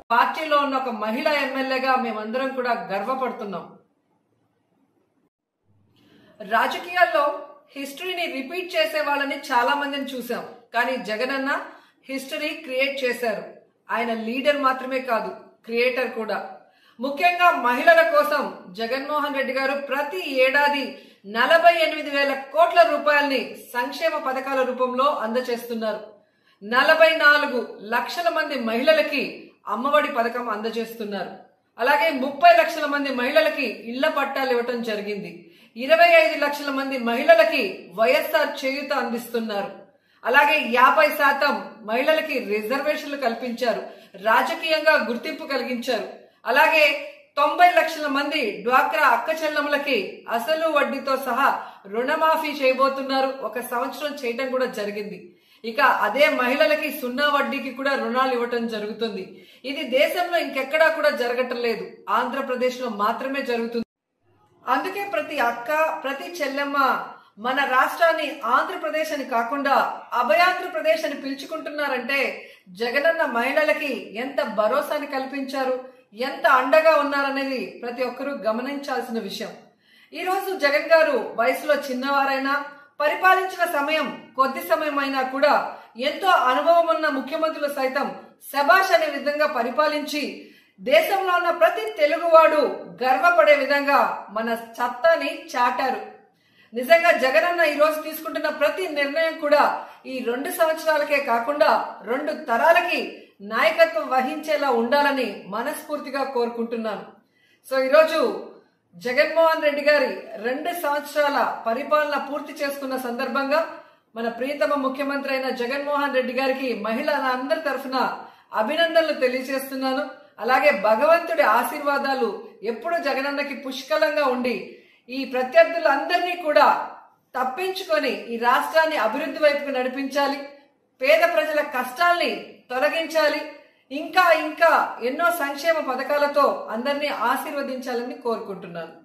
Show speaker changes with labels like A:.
A: పార్టీలో ఉన్న ఒక మహిళా ఎమ్మెల్యేగా మేమందరం కూడా గర్వపడుతున్నాం రాజకీయాల్లో హిస్టరీని రిపీట్ చేసే వాళ్ళని చాలా మందిని చూసాం కానీ జగనన్న హిస్టరీ క్రియేట్ చేశారు ఆయన లీడర్ మాత్రమే కాదు క్రియేటర్ కూడా ముఖ్యంగా మహిళల కోసం జగన్మోహన్ రెడ్డి గారు ప్రతి ఏడాది నలభై ఎనిమిది వేల కోట్ల రూపాయల్ని సంక్షేమ పథకాల రూపంలో అందజేస్తున్నారు నలభై నాలుగు లక్షల మంది మహిళలకి అమ్మఒడి పథకం అందజేస్తున్నారు అలాగే ముప్పై లక్షల మంది మహిళలకి ఇళ్ల పట్టాలు ఇవ్వటం జరిగింది ఇరవై ఐదు లక్షల మంది మహిళలకి వైఎస్ఆర్ చేయూత అందిస్తున్నారు అలాగే యాభై శాతం మహిళలకి రిజర్వేషన్లు కల్పించారు రాజకీయంగా గుర్తింపు కలిగించారు అలాగే తొంభై లక్షల మంది డ్వాక్రా అక్క చెల్లెములకి అసలు వడ్డీతో సహా రుణమాఫీ చేయబోతున్నారు ఒక సంవత్సరం చేయటం కూడా జరిగింది ఇక అదే మహిళలకి సున్నా వడ్డీకి కూడా రుణాలు ఇవ్వటం జరుగుతుంది ఇది దేశంలో ఇంకెక్కడా కూడా జరగటం లేదు ఆంధ్రప్రదేశ్ లో మాత్రమే జరుగుతుంది అందుకే ప్రతి అక్క ప్రతి చెల్లెమ్మ మన రాష్ట్రాన్ని ఆంధ్రప్రదేశ్ అని కాకుండా అభయాంధ్రప్రదేశ్ అని పిలుచుకుంటున్నారంటే జగనన్న మహిళలకి ఎంత భరోసాని కల్పించారు ఎంత అండగా ఉన్నారనేది ప్రతి ఒక్కరూ గమనించాల్సిన విషయం ఈ రోజు జగన్ గారు వయసులో చిన్నవారైనా పరిపాలించిన సమయం కొద్ది సమయం అయినా కూడా ఎంతో అనుభవం ఉన్న ముఖ్యమంత్రులు సైతం శబాష్ అనే విధంగా పరిపాలించి దేశంలో ఉన్న ప్రతి తెలుగువాడు గర్వపడే విధంగా మన సత్తాని చాటారు నిజంగా జగనన్న ఈ రోజు తీసుకుంటున్న ప్రతి నిర్ణయం కూడా ఈ రెండు సంవత్సరాలకే కాకుండా రెండు తరాలకి నాయకత్వం వహించేలా ఉండాలని మనస్ఫూర్తిగా కోరుకుంటున్నాను సో ఈరోజు జగన్మోహన్ రెడ్డి గారి రెండు సంవత్సరాల పరిపాలన పూర్తి చేసుకున్న సందర్భంగా మన ప్రియతమ ముఖ్యమంత్రి అయిన జగన్మోహన్ రెడ్డి గారికి మహిళల అందరి తరఫున అభినందనలు తెలియజేస్తున్నాను అలాగే భగవంతుడి ఆశీర్వాదాలు ఎప్పుడు జగనన్నకి పుష్కలంగా ఉండి ఈ ప్రత్యర్థులందరినీ కూడా తప్పించుకొని ఈ రాష్ట్రాన్ని అభివృద్ధి వైపుకు నడిపించాలి పేద ప్రజల కష్టాల్ని తొలగించాలి ఇంకా ఇంకా ఎన్నో సంక్షేమ పథకాలతో అందరినీ ఆశీర్వదించాలని కోరుకుంటున్నాను